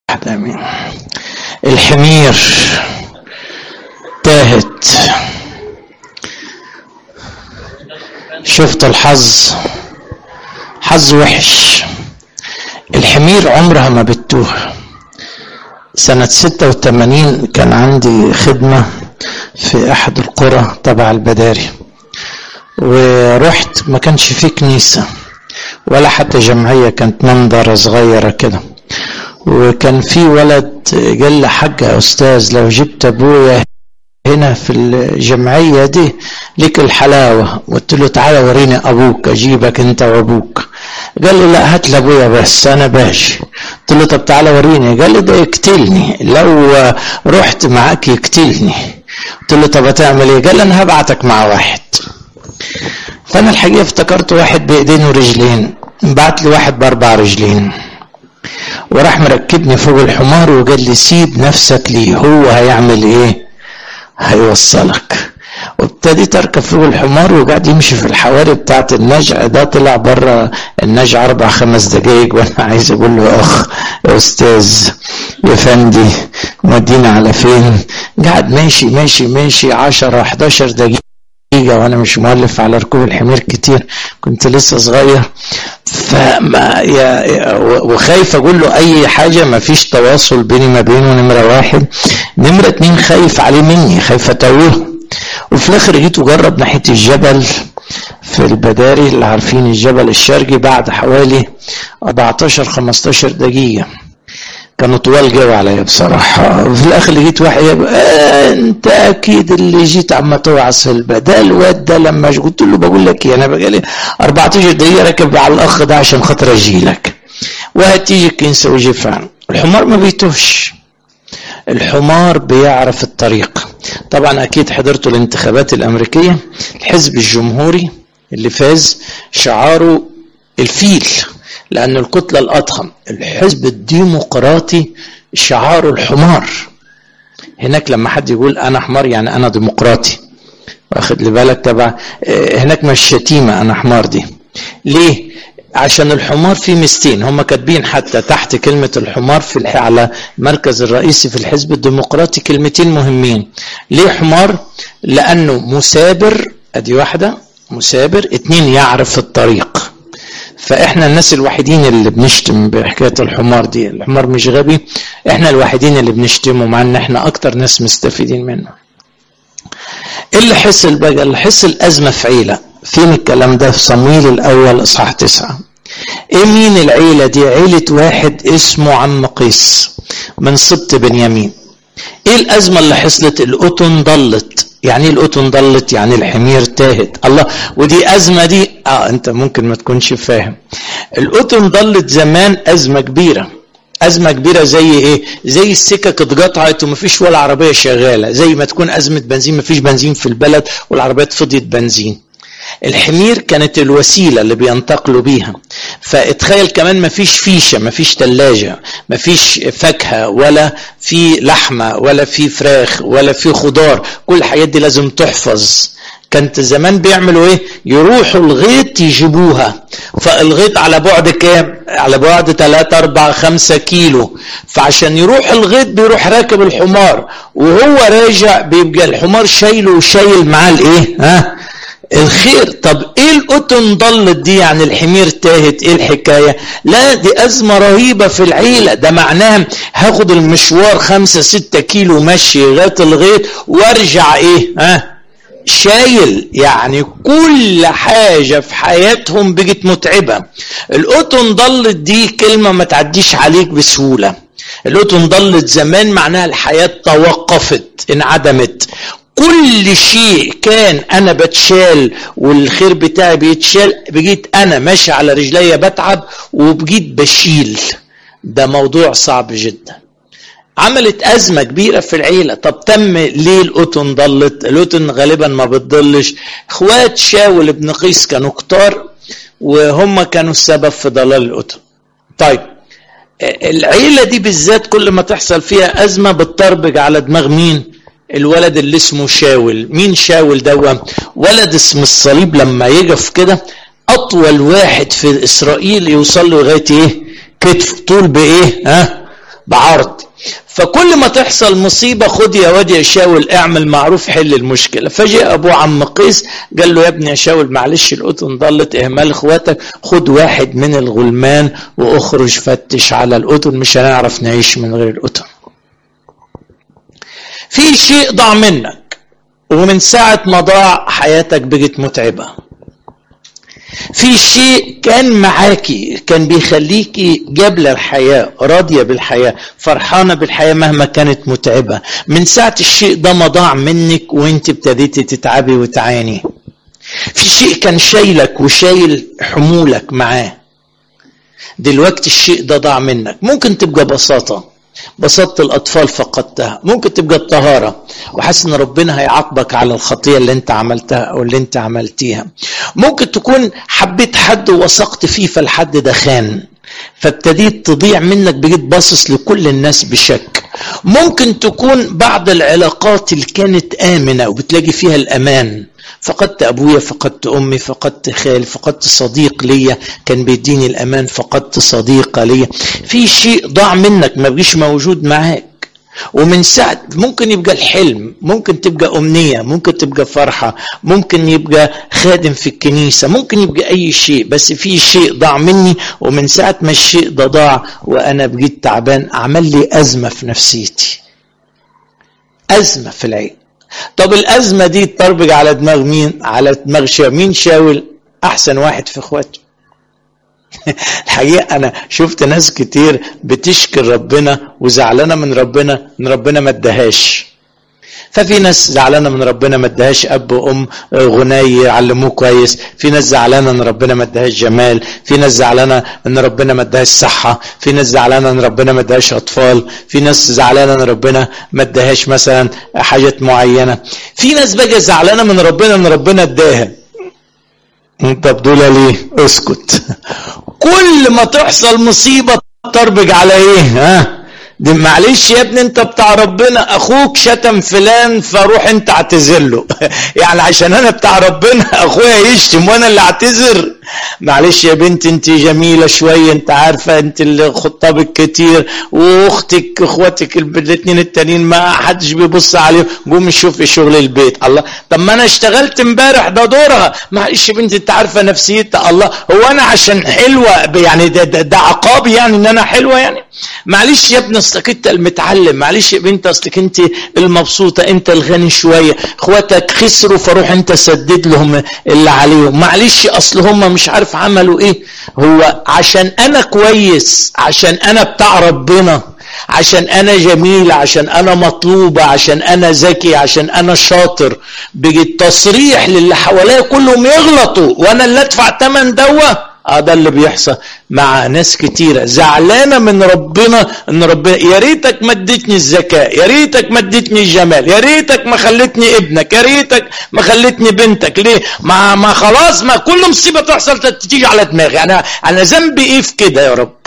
امين الحمير تاهت شفت الحظ حظ وحش الحمير عمرها ما بتتوه سنة ستة وثمانين كان عندي خدمة في أحد القرى تبع البداري ورحت ما كانش فيه كنيسة ولا حتى جمعية كانت منظرة صغيرة كده وكان في ولد قال لي حاج يا أستاذ لو جبت أبويا هنا في الجمعية دي ليك الحلاوة قلت له تعالى وريني أبوك أجيبك أنت وأبوك قال لي لا هات لأبويا بس أنا باجي قلت له طب تعالى وريني قال لي ده يقتلني لو رحت معاك يقتلني قلت له طب هتعمل ايه قال لي انا هبعتك مع واحد فانا الحقيقه افتكرت واحد بايدين ورجلين بعت لي واحد باربع رجلين وراح مركبني فوق الحمار وقال لي سيب نفسك ليه هو هيعمل ايه هيوصلك وابتديت اركب فوق الحمار وقاعد يمشي في الحواري بتاعت النجع ده طلع بره النجع اربع خمس دقايق وانا عايز اقول له يا اخ يا استاذ يا فندي مودينا على فين قاعد ماشي ماشي ماشي 10 11 دقيقه وانا مش مؤلف على ركوب الحمير كتير كنت لسه صغير فما يا يا وخايف اقول له اي حاجه ما فيش تواصل بيني ما بينه نمره واحد نمره اتنين خايف عليه مني خايف اتوهه وفي الاخر جيت اجرب ناحيه الجبل في البداري اللي عارفين الجبل الشرقي بعد حوالي 14 15 دقيقه كانوا طوال جو عليا بصراحة وفي الآخر لقيت واحد آه أنت أكيد اللي جيت عم توعظ في البدال الواد ده لما قلت له بقول لك إيه أنا بقالي 14 دقيقة راكب على الأخ ده عشان خاطر أجي لك وهتيجي الكنسة وجي فعلا الحمار ما بيتوهش الحمار بيعرف الطريق طبعا أكيد حضرتوا الانتخابات الأمريكية الحزب الجمهوري اللي فاز شعاره الفيل لأن الكتلة الأضخم الحزب الديمقراطي شعاره الحمار هناك لما حد يقول أنا حمار يعني أنا ديمقراطي واخد لي بالك تبع هناك مش شتيمة أنا حمار دي ليه؟ عشان الحمار فيه ميزتين هم كاتبين حتى تحت كلمة الحمار في على المركز الرئيسي في الحزب الديمقراطي كلمتين مهمين ليه حمار؟ لأنه مثابر أدي واحدة مثابر اتنين يعرف الطريق فاحنا الناس الوحيدين اللي بنشتم بحكايه الحمار دي الحمار مش غبي احنا الوحيدين اللي بنشتمه مع ان احنا اكتر ناس مستفيدين منه ايه اللي حصل بقى اللي حصل ازمه في عيله فين الكلام ده في صمويل الاول اصحاح تسعة ايه مين العيله دي عيله واحد اسمه عم قيس من سبط بنيامين ايه الازمه اللي حصلت القطن ضلت يعني ايه القطن ضلت يعني الحمير تاهت الله ودي ازمه دي اه انت ممكن ما تكونش فاهم القطن ضلت زمان ازمه كبيره ازمه كبيره زي ايه زي السكك اتقطعت ومفيش ولا عربيه شغاله زي ما تكون ازمه بنزين مفيش بنزين في البلد والعربيات فضيت بنزين الحمير كانت الوسيلة اللي بينتقلوا بيها فاتخيل كمان مفيش فيشة مفيش تلاجة مفيش فاكهة ولا في لحمة ولا في فراخ ولا في خضار كل الحاجات دي لازم تحفظ كانت زمان بيعملوا ايه يروحوا الغيط يجيبوها فالغيط على بعد كام على بعد 3 4 5 كيلو فعشان يروح الغيط بيروح راكب الحمار وهو راجع بيبقى الحمار شايله وشايل معاه الايه ها الخير طب ايه القطن ضلت دي يعني الحمير تاهت ايه الحكاية لا دي ازمة رهيبة في العيلة ده معناها هاخد المشوار خمسة ستة كيلو مشي لغاية الغيط وارجع ايه ها شايل يعني كل حاجة في حياتهم بقت متعبة القطن ضلت دي كلمة ما تعديش عليك بسهولة القطن ضلت زمان معناها الحياة توقفت انعدمت كل شيء كان انا بتشال والخير بتاعي بيتشال بقيت انا ماشي على رجليا بتعب وبقيت بشيل ده موضوع صعب جدا عملت أزمة كبيرة في العيلة طب تم ليه القطن ضلت القطن غالبا ما بتضلش اخوات شاول ابن قيس كانوا كتار وهم كانوا السبب في ضلال القطن طيب العيلة دي بالذات كل ما تحصل فيها أزمة بتطربج على دماغ مين الولد اللي اسمه شاول مين شاول دوا ولد اسم الصليب لما يقف كده اطول واحد في اسرائيل يوصل له لغايه ايه كتف طول بايه ها بعرض فكل ما تحصل مصيبه خد يا واد يا شاول اعمل معروف حل المشكله فجاء ابو عم قيس قال له يا ابني يا شاول معلش القطن ضلت اهمال اخواتك خد واحد من الغلمان واخرج فتش على القطن مش هنعرف نعيش من غير القطن في شيء ضاع منك ومن ساعة ما ضاع حياتك بقت متعبة في شيء كان معاكي كان بيخليكي جابلة الحياة راضية بالحياة فرحانة بالحياة مهما كانت متعبة من ساعة الشيء ده ما ضاع منك وانت ابتديتي تتعبي وتعاني في شيء كان شايلك وشايل حمولك معاه دلوقتي الشيء ده ضاع منك ممكن تبقى بساطة بساطة الأطفال فقدتها ممكن تبقى الطهارة وحاسس إن ربنا هيعاقبك على الخطية اللي أنت عملتها أو اللي أنت عملتيها ممكن تكون حبيت حد ووثقت فيه فالحد ده خان فابتديت تضيع منك بقيت باصص لكل الناس بشك ممكن تكون بعض العلاقات اللي كانت آمنة وبتلاقي فيها الأمان فقدت ابويا فقدت امي فقدت خالي فقدت صديق ليا كان بيديني الامان فقدت صديقه ليا في شيء ضاع منك ما بيجيش موجود معاك ومن ساعة ممكن يبقى الحلم ممكن تبقى أمنية ممكن تبقى فرحة ممكن يبقى خادم في الكنيسة ممكن يبقى أي شيء بس في شيء ضاع مني ومن ساعة ما الشيء ده ضاع وأنا بقيت تعبان عمل لي أزمة في نفسيتي أزمة في العين طب الأزمة دي تطربق على دماغ مين؟ على دماغ شاول مين شاول؟ أحسن واحد في إخواته الحقيقة أنا شفت ناس كتير بتشكر ربنا وزعلانة من ربنا إن ربنا ما ادهاش ففي ناس زعلانه من ربنا ما ادهاش اب وام غني يعلموه كويس في ناس زعلانه ان ربنا ما ادهاش جمال في ناس زعلانه ان ربنا ما ادهاش صحه في ناس زعلانه ان ربنا ما ادهاش اطفال في ناس زعلانه ان ربنا ما ادهاش مثلا حاجات معينه في ناس بقى زعلانه من ربنا ان ربنا اداها انت بدولة ليه اسكت كل ما تحصل مصيبة تربج على ايه ها دي معلش يا ابني انت بتاع ربنا اخوك شتم فلان فروح انت اعتذر له يعني عشان انا بتاع ربنا اخويا يشتم وانا اللي اعتذر معلش يا بنت انت جميله شويه انت عارفه انت اللي خطابك كتير واختك اخواتك الاثنين التانيين ما حدش بيبص عليهم قوم شوفي شغل البيت الله طب ما انا اشتغلت امبارح ده دورها معلش يا بنتي انت عارفه نفسيتها الله هو انا عشان حلوه يعني ده, ده, ده عقابي يعني ان انا حلوه يعني معلش يا ابني اصلك انت المتعلم معلش يا بنت اصلك انت المبسوطه انت الغني شويه اخواتك خسروا فروح انت سدد لهم اللي عليهم معلش اصل هم مش عارف عملوا ايه هو عشان انا كويس عشان انا بتاع ربنا عشان انا جميل عشان انا مطلوبة عشان انا ذكي عشان انا شاطر بيجي التصريح للي حواليا كلهم يغلطوا وانا اللي ادفع تمن دوا اه ده اللي بيحصل مع ناس كتيرة زعلانة من ربنا ان ربنا يا ريتك ما اديتني الذكاء يا ريتك ما اديتني الجمال يا ريتك ما خلتني ابنك يا ريتك ما خلتني بنتك ليه ما ما خلاص ما كل مصيبة تحصل تيجي على دماغي انا انا ذنبي ايه في كده يا رب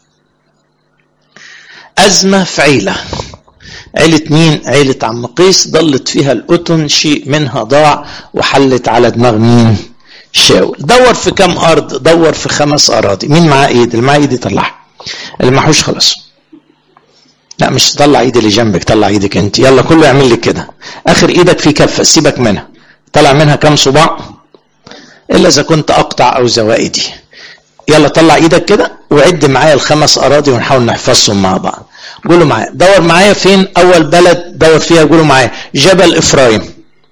أزمة في عيلة عيلة مين؟ عيلة عم قيس ضلت فيها الأتن شيء منها ضاع وحلت على دماغ مين؟ شاول دور في كم أرض دور في خمس أراضي مين معاه إيد؟ اللي معاه إيد يطلعها اللي معهوش خلاص لا مش تطلع ايد اللي جنبك طلع ايدك انت يلا كله يعمل لك كده اخر ايدك في كفه سيبك منها طلع منها كم صباع الا اذا كنت اقطع او زوائدي يلا طلع ايدك كده وعد معايا الخمس اراضي ونحاول نحفظهم مع بعض قولوا معايا دور معايا فين اول بلد دور فيها قولوا معايا جبل افرايم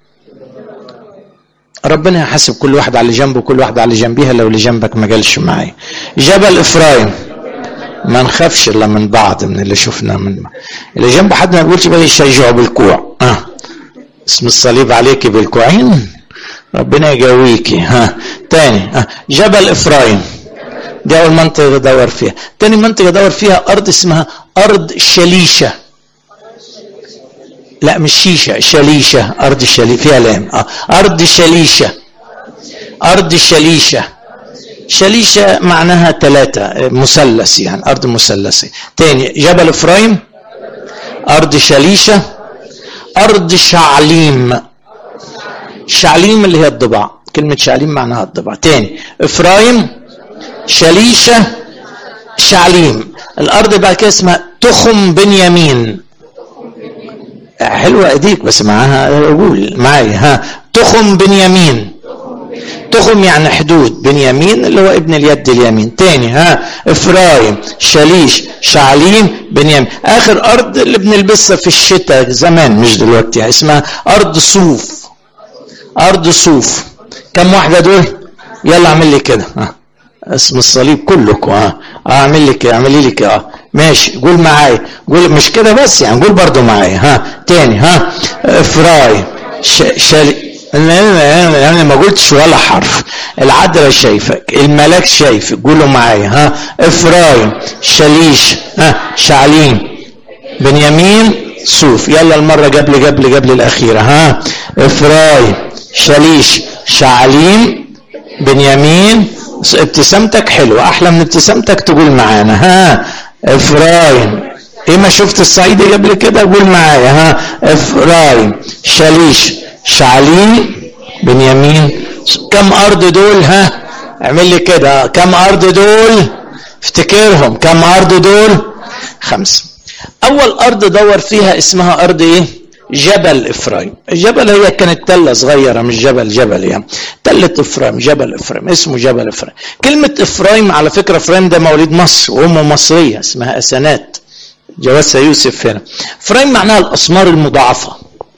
ربنا يحاسب كل واحد على اللي جنبه وكل واحد على اللي جنبيها لو اللي جنبك ما جالش معايا جبل افرايم ما نخافش الا من بعض من اللي شفناه من اللي جنب حد ما يقولش بقى يشجعه بالكوع اه اسم الصليب عليك بالكوعين ربنا يجاويكي ها تاني آه. جبل افرايم دي اول منطقه ادور فيها تاني منطقه ادور فيها ارض اسمها ارض شليشه لا مش شيشه شليشه ارض شليشه فيها لام آه. ارض شليشه ارض شليشه شليشه معناها ثلاثه مثلث يعني ارض مثلثه تاني جبل افرايم ارض شليشه ارض شعليم شعليم اللي هي الضبع كلمه شعليم معناها الضبع تاني افرايم شليشه شعليم الارض بعد كده اسمها تخم بنيامين حلوة ايديك بس معاها قول معايا ها تخم بنيامين تخم يعني حدود بنيامين اللي هو ابن اليد اليمين تاني ها افرايم شليش شعليم بنيامين اخر ارض اللي بنلبسها في الشتاء زمان مش دلوقتي يعني اسمها ارض صوف ارض صوف كم واحده دول يلا اعمل لي كده ها اسم الصليب كلكم ها اعمل لي كده اعملي لي كده ماشي قول معايا قول مش كده بس يعني قول برضو معايا ها تاني ها افرايم ش... شل... انا ما قلتش ولا حرف العذراء شايفك الملاك شايفك قولوا معايا ها افرايم شليش ها شعليم بنيامين صوف يلا المره قبل قبل قبل الاخيره ها افرايم شليش شعليم بنيامين ابتسامتك حلوه احلى من ابتسامتك تقول معانا ها افرايم ايه ما شفت الصعيدي قبل كده قول معايا ها افرايم شليش شعليم بنيامين كم ارض دول ها اعمل لي كده كم ارض دول افتكرهم كم ارض دول خمسه اول ارض دور فيها اسمها ارض ايه جبل افرايم الجبل هي كانت تله صغيره مش جبل جبل يعني تله افرايم جبل افرايم اسمه جبل افرايم كلمه افرايم على فكره افرايم ده مواليد مصر وامه مصريه اسمها اسنات جوازها يوسف هنا افرايم معناها الاسمار المضاعفه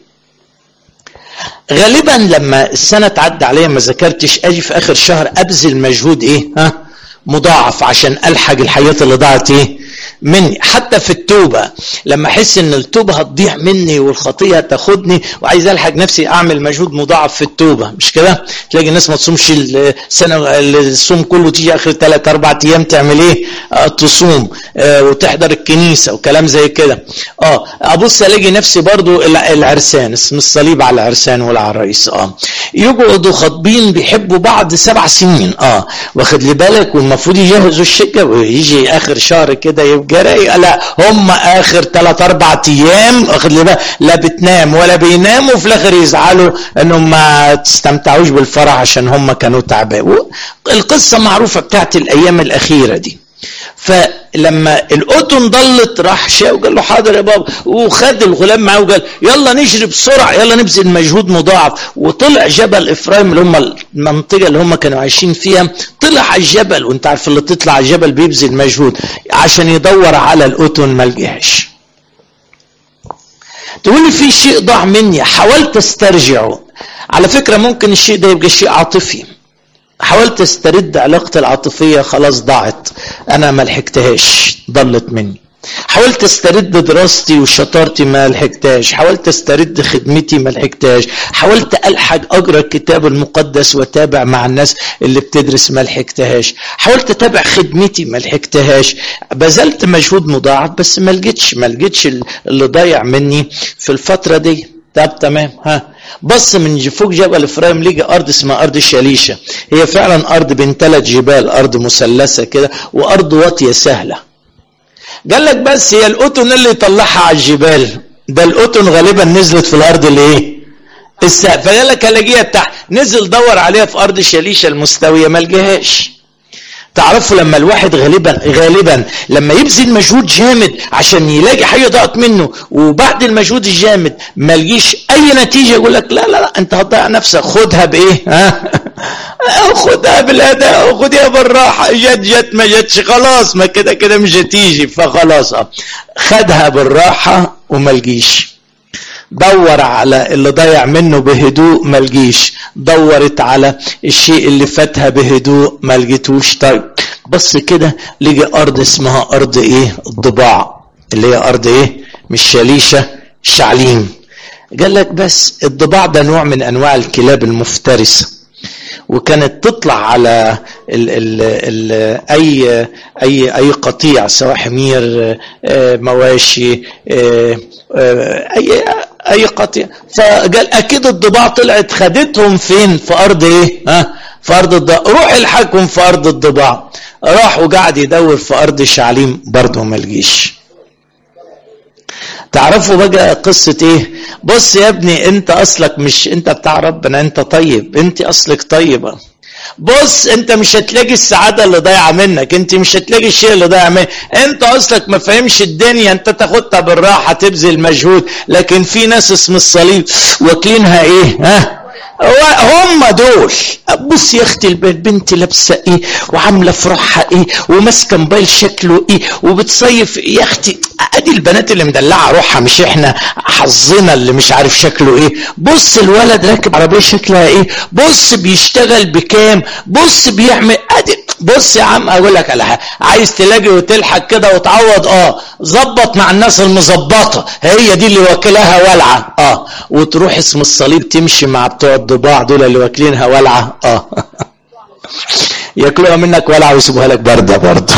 غالبا لما السنه تعدي عليا ما ذاكرتش اجي في اخر شهر ابذل مجهود ايه ها مضاعف عشان الحق الحياه اللي ضاعت ايه مني حتى في التوبه لما احس ان التوبه هتضيع مني والخطيه هتاخدني وعايز الحق نفسي اعمل مجهود مضاعف في التوبه مش كده تلاقي الناس ما تصومش السنه الصوم كله تيجي اخر ثلاث اربع ايام تعمل ايه آه تصوم آه وتحضر الكنيسه وكلام زي كده اه ابص الاقي نفسي برضو العرسان اسم الصليب على العرسان والعرايس اه يقعدوا خاطبين بيحبوا بعض سبع سنين اه واخد لي بالك والمفروض يجهزوا الشقه ويجي اخر شهر كده يبقى رايق لا هم اخر ثلاث اربع ايام واخد لي بالك لا بتنام ولا بيناموا وفي الاخر يزعلوا انهم ما تستمتعوش بالفرح عشان هم كانوا تعبان القصه معروفه بتاعت الايام الاخيره دي فلما القطن ضلت راح شاء وقال له حاضر يا بابا وخد الغلام معاه وقال يلا نجري بسرعه يلا نبذل مجهود مضاعف وطلع جبل افرايم اللي هم المنطقه اللي هم كانوا عايشين فيها طلع على الجبل وانت عارف اللي تطلع على الجبل بيبذل مجهود عشان يدور على القطن ما لقاش تقول لي في شيء ضاع مني حاولت استرجعه على فكره ممكن الشيء ده يبقى شيء عاطفي حاولت استرد علاقتي العاطفيه خلاص ضاعت انا ما لحقتهاش ضلت مني حاولت استرد دراستي وشطارتي ما لحقتهاش حاولت استرد خدمتي ما لحقتهاش حاولت الحق اقرا الكتاب المقدس واتابع مع الناس اللي بتدرس ما لحقتهاش حاولت اتابع خدمتي ما لحقتهاش بذلت مجهود مضاعف بس ما لقيتش ما لقيتش اللي ضايع مني في الفتره دي طب تمام ها بص من فوق جبل افرايم لقى ارض اسمها ارض الشليشه هي فعلا ارض بين ثلاث جبال ارض مثلثه كده وارض واطيه سهله قال لك بس هي القطن اللي يطلعها على الجبال ده القطن غالبا نزلت في الارض الايه السقف فقال لك الاقيها تحت نزل دور عليها في ارض الشليشه المستويه ما لقاهاش تعرفوا لما الواحد غالبا غالبا لما يبذل مجهود جامد عشان يلاقي حاجه ضاعت منه وبعد المجهود الجامد ما لقيش اي نتيجه يقول لك لا لا لا انت هتضيع نفسك خدها بايه؟ ها؟ خدها بالاداء خدها بالراحه جت جت ما جتش خلاص ما كده كده مش هتيجي فخلاص خدها بالراحه وما لقيش دور على اللي ضيع منه بهدوء ما لقيش دورت على الشيء اللي فاتها بهدوء ما لقيتوش طيب بص كده لقي ارض اسمها ارض ايه الضباع اللي هي ارض ايه مش شليشه شعليم قال لك بس الضباع ده نوع من انواع الكلاب المفترسه وكانت تطلع على ال ال ال اي اي اي قطيع سواء حمير مواشي اي اي قطيع فقال اكيد الضباع طلعت خدتهم فين في ارض ايه ها في ارض الضباع روح الحقهم في ارض الضباع راح وقعد يدور في ارض الشعليم برضه ما لقيش تعرفوا بقى قصة ايه بص يا ابني انت اصلك مش انت بتاع ربنا انت طيب انت اصلك طيبة بص انت مش هتلاقي السعاده اللي ضايعه منك انت مش هتلاقي الشيء اللي ضايع منك انت اصلك ما فهمش الدنيا انت تاخدها بالراحه تبذل مجهود لكن في ناس اسم الصليب واكلينها ايه ها هم دول بص يا اختي البنت لابسه ايه وعامله في روحها ايه وماسكه موبايل شكله ايه وبتصيف يا اختي ادي البنات اللي مدلعه روحها مش احنا حظنا اللي مش عارف شكله ايه بص الولد راكب عربيه شكلها ايه بص بيشتغل بكام بص بيعمل ادي بص يا عم اقول لك على حاجه عايز تلاقي وتلحق كده وتعوض اه ظبط مع الناس المظبطه هي دي اللي واكلها ولعه اه وتروح اسم الصليب تمشي مع بتوع الضباع دول اللي واكلينها ولعه اه ياكلوها منك ولعه ويسيبوها لك بارده برضه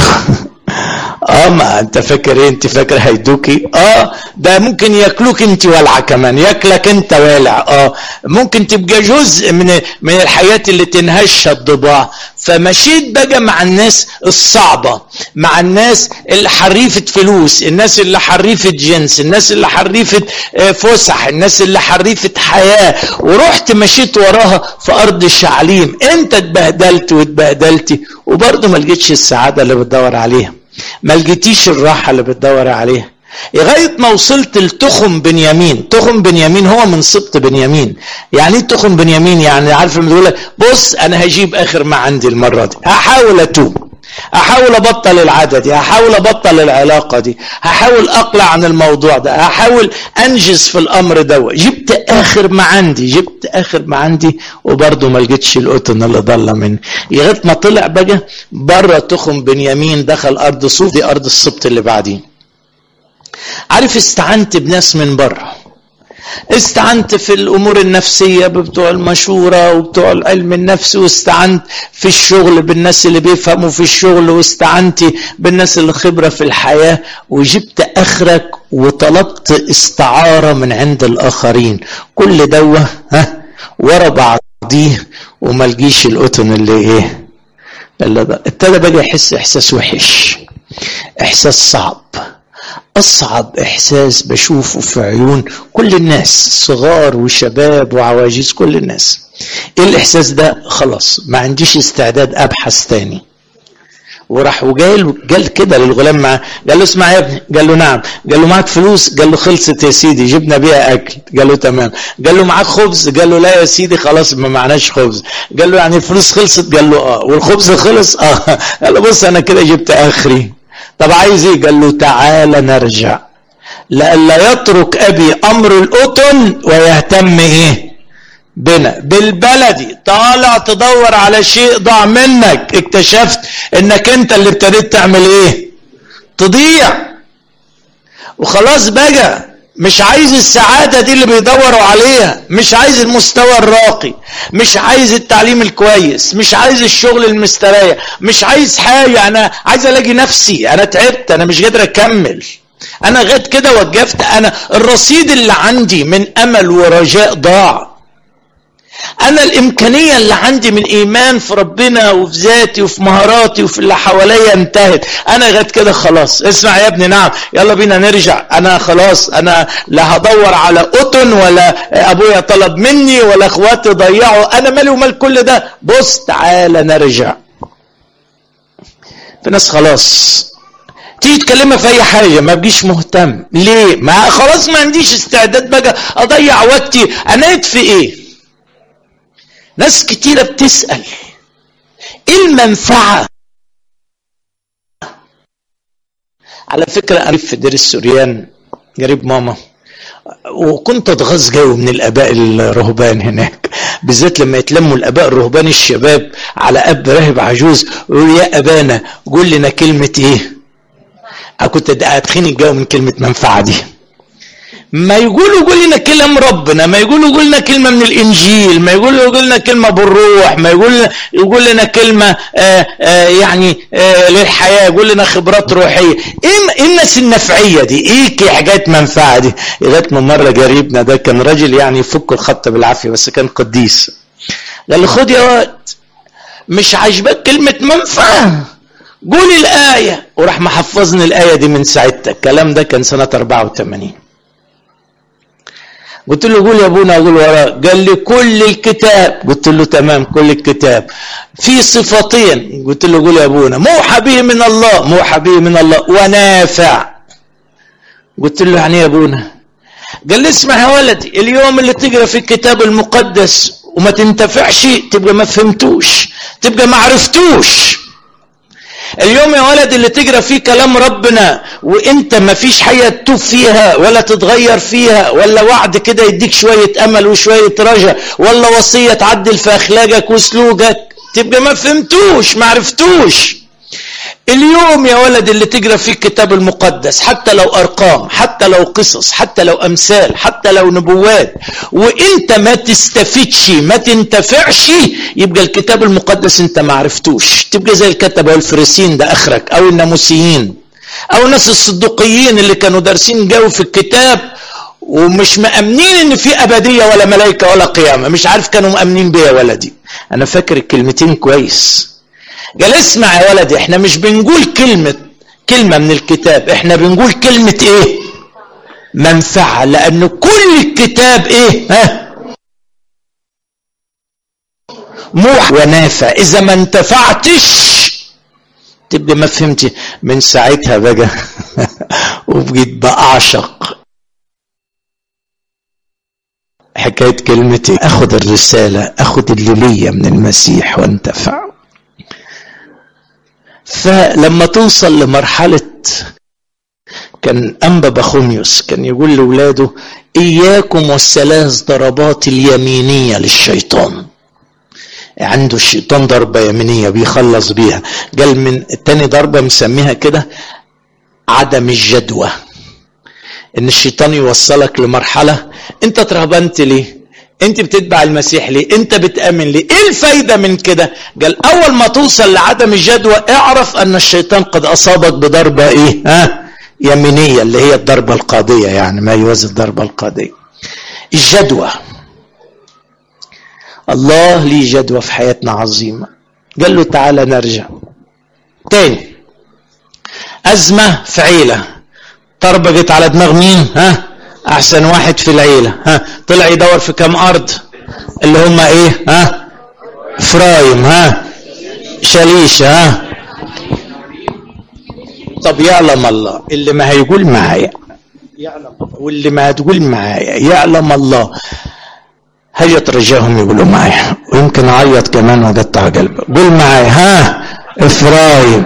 اه ما انت فاكر ايه انت فاكر هيدوكي اه ده ممكن ياكلوك انت ولعه كمان ياكلك انت والع اه ممكن تبقى جزء من من الحياه اللي تنهشها الضباع فمشيت بقى مع الناس الصعبه مع الناس اللي حريفه فلوس الناس اللي حريفه جنس الناس اللي حريفه فسح الناس اللي حريفه حياه ورحت مشيت وراها في ارض شعليم انت اتبهدلت واتبهدلتي وبرضه ما لقيتش السعاده اللي بتدور عليها ما لقيتيش الراحه اللي بتدور عليها لغايه ما وصلت لتخم بنيامين تخم بنيامين هو من سبط بنيامين يعني ايه تخم بنيامين يعني عارف لما تقول بص انا هجيب اخر ما عندي المره دي هحاول اتوب هحاول ابطل العاده دي هحاول ابطل العلاقه دي هحاول اقلع عن الموضوع ده هحاول انجز في الامر ده جبت اخر ما عندي جبت اخر ما عندي وبرضه ما لقيتش القطن اللي ضل مني لغايه ما طلع بقى بره تخم بنيامين دخل ارض صوف دي ارض السبط اللي بعدين عارف استعنت بناس من بره استعنت في الامور النفسيه بتوع المشوره وبتوع العلم النفسي واستعنت في الشغل بالناس اللي بيفهموا في الشغل واستعنت بالناس اللي خبره في الحياه وجبت اخرك وطلبت استعاره من عند الاخرين كل دوه ها ورا بعضيه وما لقيش القطن اللي ايه اللي ابتدى بقى يحس احساس وحش احساس صعب اصعب احساس بشوفه في عيون كل الناس صغار وشباب وعواجيز كل الناس ايه الاحساس ده خلاص ما عنديش استعداد ابحث تاني وراح وجاي قال كده للغلام معاه قال له اسمع يا ابني قال له نعم قال له معاك فلوس قال له خلصت يا سيدي جبنا بيها اكل قال له تمام قال له معاك خبز قال له لا يا سيدي خلاص ما معناش خبز قال له يعني الفلوس خلصت قال له اه والخبز خلص اه قال له بص انا كده جبت اخري طب عايز ايه قال له تعالى نرجع لئلا يترك ابي امر القطن ويهتم ايه بنا بالبلدي طالع تدور على شيء ضاع منك اكتشفت انك انت اللي ابتديت تعمل ايه تضيع وخلاص بقى مش عايز السعادة دي اللي بيدوروا عليها مش عايز المستوى الراقي مش عايز التعليم الكويس مش عايز الشغل المستريح مش عايز حاجة أنا عايز ألاقي نفسي أنا تعبت أنا مش قادر أكمل أنا غيت كده وقفت أنا الرصيد اللي عندي من أمل ورجاء ضاع انا الامكانيه اللي عندي من ايمان في ربنا وفي ذاتي وفي مهاراتي وفي اللي حواليا انتهت انا غير كده خلاص اسمع يا ابني نعم يلا بينا نرجع انا خلاص انا لا هدور على قطن ولا ابويا طلب مني ولا اخواتي ضيعوا انا مالي ومال كل ده بص تعالى نرجع في ناس خلاص تيجي تكلمها في اي حاجه ما بجيش مهتم ليه ما خلاص ما عنديش استعداد بقى اضيع وقتي انا في ايه ناس كتيرة بتسأل ايه المنفعة على فكرة أنا في دير السوريان قريب ماما وكنت اتغاظ جو من الاباء الرهبان هناك بالذات لما يتلموا الاباء الرهبان الشباب على اب راهب عجوز ويقول يا ابانا قول لنا كلمه ايه كنت اتخنق الجو من كلمه منفعه دي ما يقولوا يقول لنا كلام ربنا ما يقولوا يقول لنا كلمه من الانجيل ما يقولوا يقول لنا كلمه بالروح ما يقول يقول لنا كلمه آآ آآ يعني آآ للحياه يقول لنا خبرات روحيه ايه الناس النفعيه دي ايه حاجات منفعه دي لغايه ما مره قريبنا ده كان راجل يعني يفك الخط بالعافيه بس كان قديس قال لي خد يا واد مش عاجبك كلمه منفعه قول الآية وراح محفظني الآية دي من ساعتها الكلام ده كان سنة 84 قلت له قول يا ابونا اقول وراه قال لي كل الكتاب قلت له تمام كل الكتاب في صفتين قلت له قول يا ابونا موحى به من الله موحى به من الله ونافع قلت له يعني يا ابونا قال لي اسمع يا ولدي اليوم اللي تقرا في الكتاب المقدس وما تنتفعش تبقى ما فهمتوش تبقى ما عرفتوش اليوم يا ولد اللي تقرا فيه كلام ربنا وانت ما فيش حاجه تتوب فيها ولا تتغير فيها ولا وعد كده يديك شويه امل وشويه رجا ولا وصيه تعدل في اخلاقك وسلوكك تبقى ما فهمتوش ما عرفتوش اليوم يا ولد اللي تقرا فيه الكتاب المقدس حتى لو ارقام حتى لو قصص حتى لو امثال حتى لو نبوات وانت ما تستفدش ما تنتفعش يبقى الكتاب المقدس انت ما عرفتوش تبقى زي الكتبه والفريسين ده اخرك او الناموسيين او ناس الصدوقيين اللي كانوا دارسين جو في الكتاب ومش مأمنين ان في ابديه ولا ملائكه ولا قيامه مش عارف كانوا مأمنين بيها ولا دي انا فاكر الكلمتين كويس قال اسمع يا ولدي احنا مش بنقول كلمة كلمة من الكتاب احنا بنقول كلمة ايه منفعة لان كل الكتاب ايه ها موح ونافع اذا ما انتفعتش تبقى ما فهمتي من ساعتها بقى وبقيت بعشق حكاية كلمتي اخد الرسالة اخد اللي ليا من المسيح وانتفع فلما توصل لمرحلة كان أنبا بخوميوس كان يقول لأولاده إياكم والثلاث ضربات اليمينية للشيطان عنده الشيطان ضربة يمينية بيخلص بيها قال من التاني ضربة مسميها كده عدم الجدوى ان الشيطان يوصلك لمرحلة انت اترهبنت ليه انت بتتبع المسيح ليه انت بتامن ليه ايه الفايده من كده قال اول ما توصل لعدم الجدوى اعرف ان الشيطان قد اصابك بضربه ايه ها يمينيه اللي هي الضربه القاضيه يعني ما يوازي الضربه القاضيه الجدوى الله ليه جدوى في حياتنا عظيمه قال له تعالى نرجع تاني ازمه في عيله طربقت على دماغ مين ها احسن واحد في العيله ها طلع يدور في كم ارض اللي هم ايه ها فرايم ها شليشه ها طب يعلم الله اللي ما هيقول معايا يعلم واللي ما هتقول معايا يعلم الله هيا ترجاهم يقولوا معايا ويمكن اعيط كمان واقطع قلبي قول معايا ها افرايم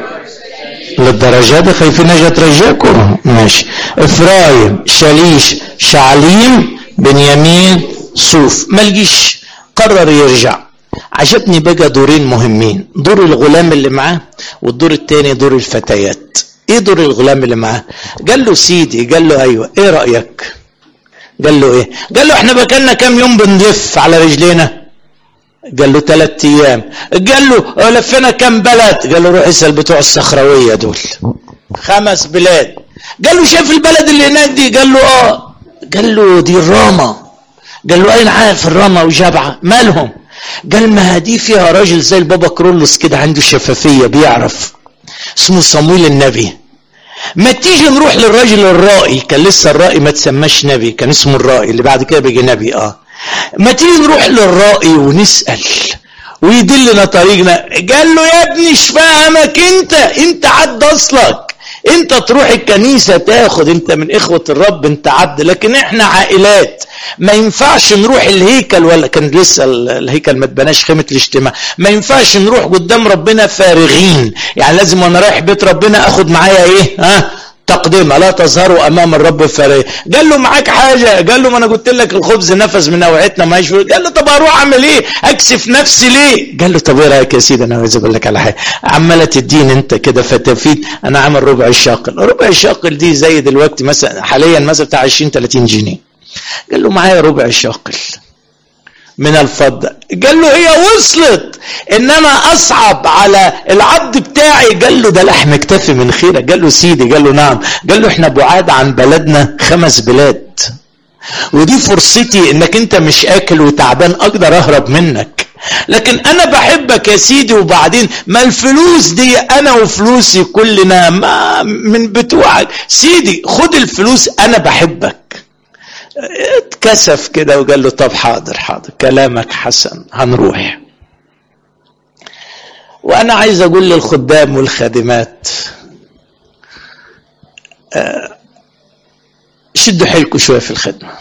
للدرجة دي خايفين اجي اترجاكم ماشي افرايم شليش شعليم بنيامين صوف ملجيش قرر يرجع عجبني بقى دورين مهمين دور الغلام اللي معاه والدور التاني دور الفتيات ايه دور الغلام اللي معاه قال له سيدي قال له ايوه ايه رايك قال له ايه قال له احنا بكلنا كام يوم بنلف على رجلينا قال له ثلاث ايام قال له لفينا كم بلد قال له روح اسال بتوع الصخرويه دول خمس بلاد قال له شايف البلد اللي هناك دي قال له اه قال له دي الرامه قال له اين عارف الرامه وجبعه مالهم قال ما دي فيها راجل زي البابا كرولوس كده عنده شفافيه بيعرف اسمه صمويل النبي ما تيجي نروح للراجل الرائي كان لسه الرائي ما تسماش نبي كان اسمه الرائي اللي بعد كده بيجي نبي اه ما تيجي نروح للرائي ونسأل ويدلنا طريقنا قال له يا ابني مش فاهمك انت انت عد اصلك انت تروح الكنيسة تاخد انت من اخوة الرب انت عبد لكن احنا عائلات ما ينفعش نروح الهيكل ولا كان لسه الهيكل ما اتبناش خيمة الاجتماع ما ينفعش نروح قدام ربنا فارغين يعني لازم وانا رايح بيت ربنا اخد معايا ايه ها تقدمه لا تظهروا امام الرب فارغ قال له معاك حاجه قال له ما انا قلت لك الخبز نفذ من نوعيتنا ما قال له طب اروح اعمل ايه اكسف نفسي ليه قال له طب ايه رايك يا سيدي انا عايز اقول لك على حاجه عماله تديني انت كده فتافيت انا عامل ربع الشاقل ربع الشاقل دي زي دلوقتي مثلا حاليا مثلا بتاع 20 30 جنيه قال له معايا ربع الشاقل من الفضة قال له هي وصلت ان انا اصعب على العبد بتاعي قال له ده لحم اكتفي من خيرك قال له سيدي قال له نعم قال له احنا بعاد عن بلدنا خمس بلاد ودي فرصتي انك انت مش اكل وتعبان اقدر اهرب منك لكن انا بحبك يا سيدي وبعدين ما الفلوس دي انا وفلوسي كلنا ما من بتوعك سيدي خد الفلوس انا بحبك اتكسف كده وقال له طب حاضر حاضر كلامك حسن هنروح وانا عايز اقول للخدام والخادمات شدوا حيلكم شويه في الخدمه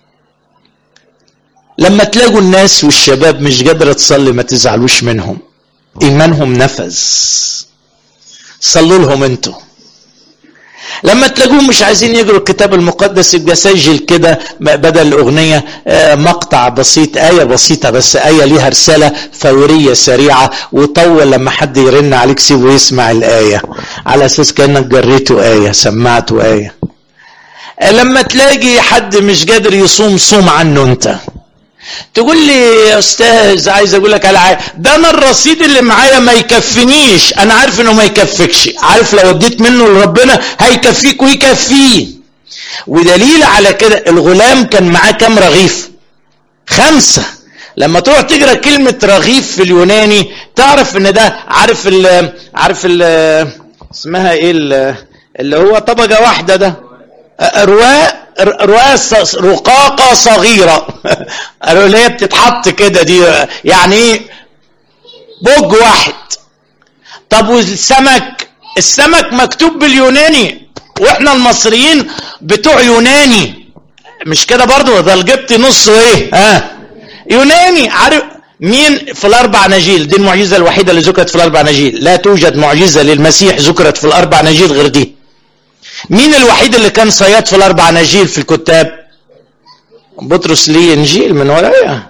لما تلاقوا الناس والشباب مش قادره تصلي ما تزعلوش منهم ايمانهم نفذ صلوا لهم انتوا لما تلاقوهم مش عايزين يقروا الكتاب المقدس يبقى سجل كده بدل الاغنيه مقطع بسيط ايه بسيطه بس ايه ليها رساله فوريه سريعه وطول لما حد يرن عليك سيبه يسمع الايه على اساس كانك جريته ايه سمعته ايه لما تلاقي حد مش قادر يصوم صوم عنه انت تقول لي يا استاذ عايز اقول لك على حاجه ده انا الرصيد اللي معايا ما يكفينيش انا عارف انه ما يكفيكش عارف لو اديت منه لربنا هيكفيك ويكفيه ودليل على كده الغلام كان معاه كام رغيف خمسه لما تروح تقرا كلمه رغيف في اليوناني تعرف ان ده عارف ال عارف ال اسمها ايه اللي هو طبقه واحده ده رواء رواء رقاقة صغيرة اللي هي بتتحط كده دي يعني ايه بوج واحد طب والسمك السمك مكتوب باليوناني واحنا المصريين بتوع يوناني مش كده برضو ده الجبت نصه ايه ها آه. يوناني عارف مين في الاربع نجيل دي المعجزه الوحيده اللي ذكرت في الاربع نجيل لا توجد معجزه للمسيح ذكرت في الاربع نجيل غير دي مين الوحيد اللي كان صياد في الاربع نجيل في الكتاب بطرس ليه انجيل من ورايا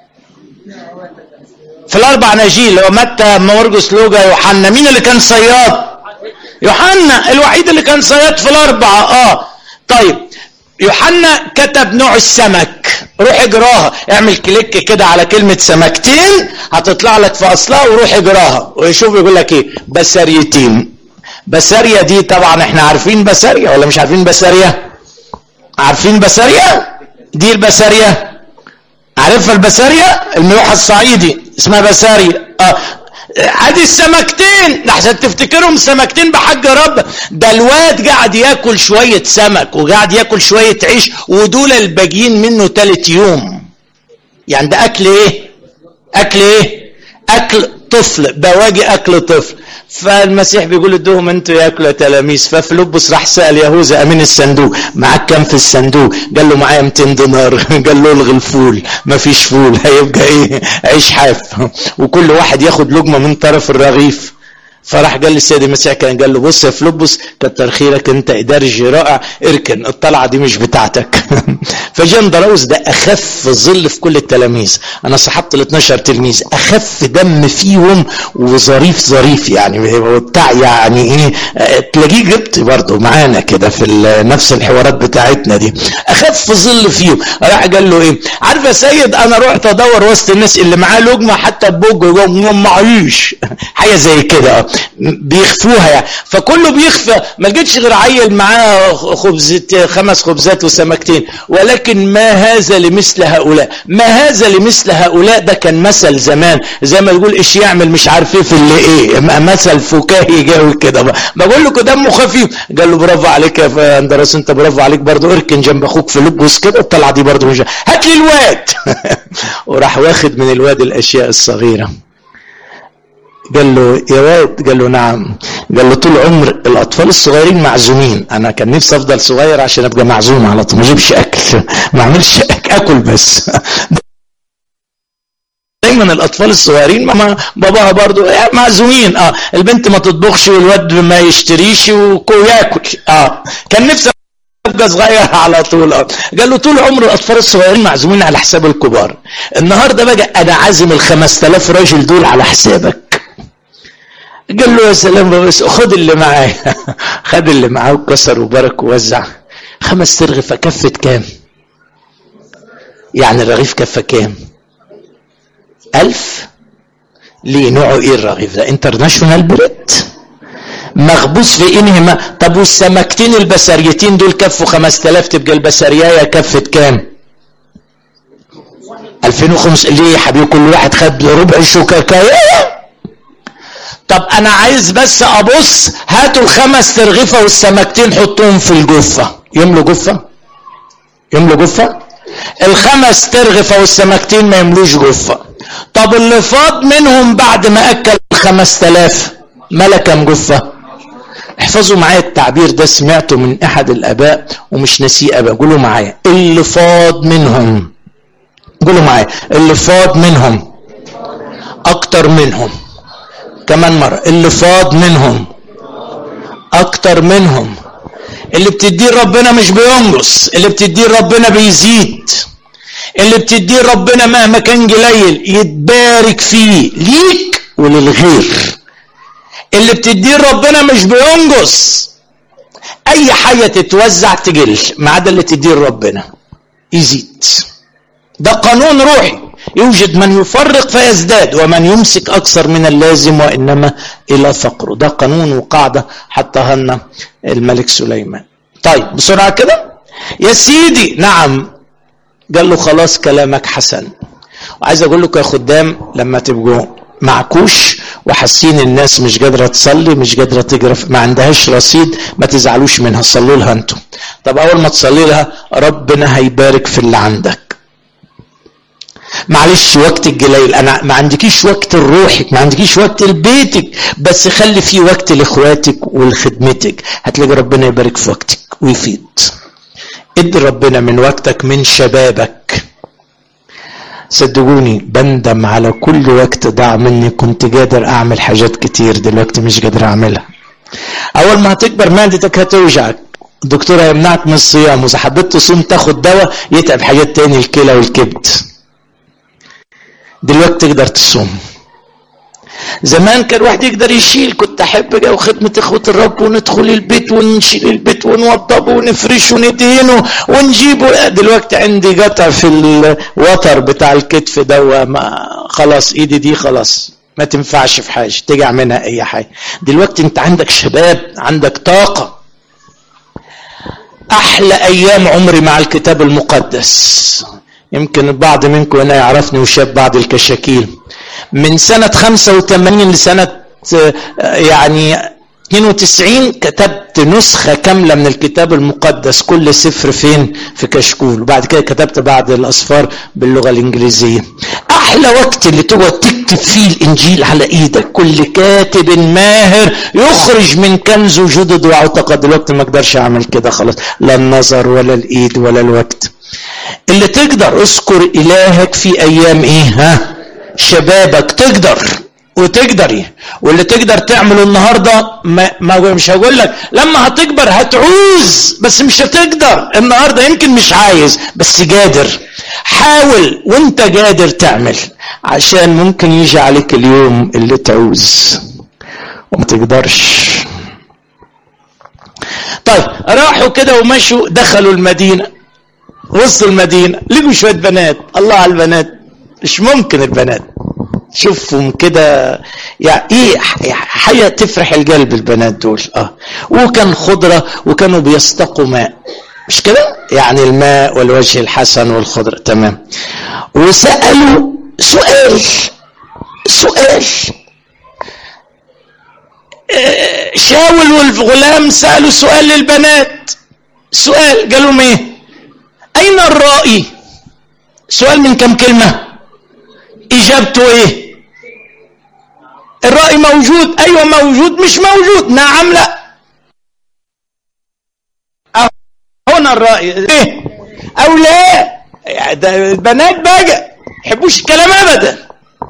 في الاربع نجيل هو متى مرقس لوقا يوحنا مين اللي كان صياد يوحنا الوحيد اللي كان صياد في الاربعه اه طيب يوحنا كتب نوع السمك روح اجراها اعمل كليك كده على كلمة سمكتين هتطلع لك في اصلها وروح اجراها ويشوف يقول لك ايه بسريتين بسارية دي طبعا احنا عارفين بسارية ولا مش عارفين بسارية عارفين بسارية دي البسارية عارفها البسارية الملوحة الصعيدي اسمها بسارية اه ادي السمكتين عشان تفتكرهم سمكتين بحج رب ده الواد قاعد ياكل شوية سمك وقاعد ياكل شوية عيش ودول الباقيين منه تالت يوم يعني ده اكل ايه اكل ايه اكل طفل بواجي اكل طفل فالمسيح بيقول ادوهم انتوا ياكلوا تلاميذ ففلوبس راح سال يهوذا امين الصندوق معاك كام في الصندوق قال له معايا 200 دينار قال له الغي الفول ما فيش فول هيبقى ايه عيش حاف وكل واحد ياخد لقمه من طرف الرغيف فراح قال للسيد المسيح كان قال له بص يا فلوبس كتر خيرك انت اداري رائع اركن الطلعه دي مش بتاعتك فجان دراوس ده اخف ظل في كل التلاميذ انا صحبت ال 12 تلميذ اخف دم فيهم وظريف ظريف يعني بتاع يعني ايه تلاقيه جبت برضه معانا كده في نفس الحوارات بتاعتنا دي اخف ظل فيهم راح قال له ايه عارف يا سيد انا رحت ادور وسط الناس اللي معاه لقمه حتى بوج معيش حاجه زي كده بيخفوها يعني فكله بيخفى ما لقيتش غير عيل معاه خبزة خمس خبزات وسمكتين ولكن ما هذا لمثل هؤلاء ما هذا لمثل هؤلاء ده كان مثل زمان زي ما تقول ايش يعمل مش عارف ايه في اللي ايه مثل فكاهي جاوي كده بقول لكم دمه خفيف قال له برافو عليك يا اندرس انت برافو عليك برضه اركن جنب اخوك في لبس كده الطلعه دي برضه مش هات لي الواد وراح واخد من الواد الاشياء الصغيره قال له يا واد قال له نعم قال له طول عمر الاطفال الصغيرين معزومين انا كان نفسي افضل صغير عشان ابقى معزوم على طول ما اجيبش اكل ما اعملش اكل بس دايما الاطفال الصغيرين ماما باباها برضو معزومين اه البنت ما تطبخش والواد ما يشتريش وياكل اه كان نفسي ابقى صغير على طول اه قال له طول عمر الاطفال الصغيرين معزومين على حساب الكبار النهارده بقى انا عازم ال 5000 راجل دول على حسابك قال له يا سلام بس خد اللي معايا خد اللي معاه وكسر وبارك ووزع خمس ترغفة كفت كام يعني الرغيف كفة كام ألف ليه نوعه ايه الرغيف ده انترناشونال بريد مخبوز في انهما طب والسمكتين البساريتين دول كفوا 5000 تبقى البساريايه كفت كام 2005 ليه يا حبيبي كل واحد خد ربع شوكاكايه طب انا عايز بس ابص هاتوا الخمس ترغيفه والسمكتين حطوهم في الجفه يملوا جفه يملوا جفة الخمس ترغف او السمكتين ما يملوش جفة طب اللي فاض منهم بعد ما اكل خمس تلاف ملا كم جفة احفظوا معايا التعبير ده سمعته من احد الاباء ومش ناسيه ابا قولوا معايا اللي فاض منهم قولوا معايا اللي فاض منهم اكتر منهم كمان مرة اللي فاض منهم اكتر منهم اللي بتديه ربنا مش بينقص اللي بتديه ربنا بيزيد اللي بتديه ربنا مهما كان قليل يتبارك فيه ليك وللغير اللي بتديه ربنا مش بينقص اي حاجه تتوزع تقل ما عدا اللي تديه ربنا يزيد ده قانون روحي يوجد من يفرق فيزداد ومن يمسك اكثر من اللازم وانما الى فقره ده قانون وقاعده حطها لنا الملك سليمان طيب بسرعه كده يا سيدي نعم قال له خلاص كلامك حسن وعايز اقول لكم يا خدام لما تبقوا معكوش وحاسين الناس مش قادره تصلي مش قادره تقرا ما عندهاش رصيد ما تزعلوش منها صلوا لها انتم طب اول ما تصلي لها ربنا هيبارك في اللي عندك معلش وقت الجليل انا ما عندكيش وقت لروحك ما عندكيش وقت لبيتك بس خلي فيه وقت لاخواتك ولخدمتك هتلاقي ربنا يبارك في وقتك ويفيد ادي ربنا من وقتك من شبابك صدقوني بندم على كل وقت ضاع مني كنت قادر اعمل حاجات كتير دلوقتي مش قادر اعملها اول ما هتكبر معدتك هتوجعك الدكتور هيمنعك من الصيام واذا حبيت تصوم تاخد دواء يتعب حاجات تاني الكلى والكبد دلوقتي تقدر تصوم زمان كان واحد يقدر يشيل كنت احب جو خدمه اخوه الرب وندخل البيت ونشيل البيت ونوضبه ونفرشه وندهنه ونجيبه دلوقتي عندي قطع في الوتر بتاع الكتف ده ما خلاص ايدي دي خلاص ما تنفعش في حاجه تجع منها اي حاجه دلوقتي انت عندك شباب عندك طاقه احلى ايام عمري مع الكتاب المقدس يمكن البعض منكم هنا يعرفني وشاب بعض الكشاكيل من سنة 85 لسنة يعني 92 كتبت نسخة كاملة من الكتاب المقدس كل سفر فين في كشكول وبعد كده كتبت بعض الأسفار باللغة الإنجليزية أحلى وقت اللي تقعد تكتب فيه الإنجيل على إيدك كل كاتب ماهر يخرج من كنزه جدد واعتقد الوقت ما أقدرش أعمل كده خلاص لا النظر ولا الإيد ولا الوقت اللي تقدر اذكر إلهك في أيام إيه ها شبابك تقدر وتقدري واللي تقدر تعمله النهارده ما, ما مش هقول لك لما هتكبر هتعوز بس مش هتقدر النهارده يمكن مش عايز بس قادر حاول وانت قادر تعمل عشان ممكن يجي عليك اليوم اللي تعوز وما تقدرش طيب راحوا كده ومشوا دخلوا المدينه وسط المدينه لقوا شويه بنات الله على البنات مش ممكن البنات شوفهم كده يعني ايه حاجه تفرح القلب البنات دول اه وكان خضره وكانوا بيستقوا ماء مش كده يعني الماء والوجه الحسن والخضره تمام وسالوا سؤال سؤال شاول والغلام سالوا سؤال للبنات سؤال قالوا ايه اين الرائي سؤال من كم كلمه اجابته ايه الرأي موجود ايوه موجود مش موجود نعم لا هنا الرأي ايه او لا ده البنات بقى يحبوش الكلام ابدا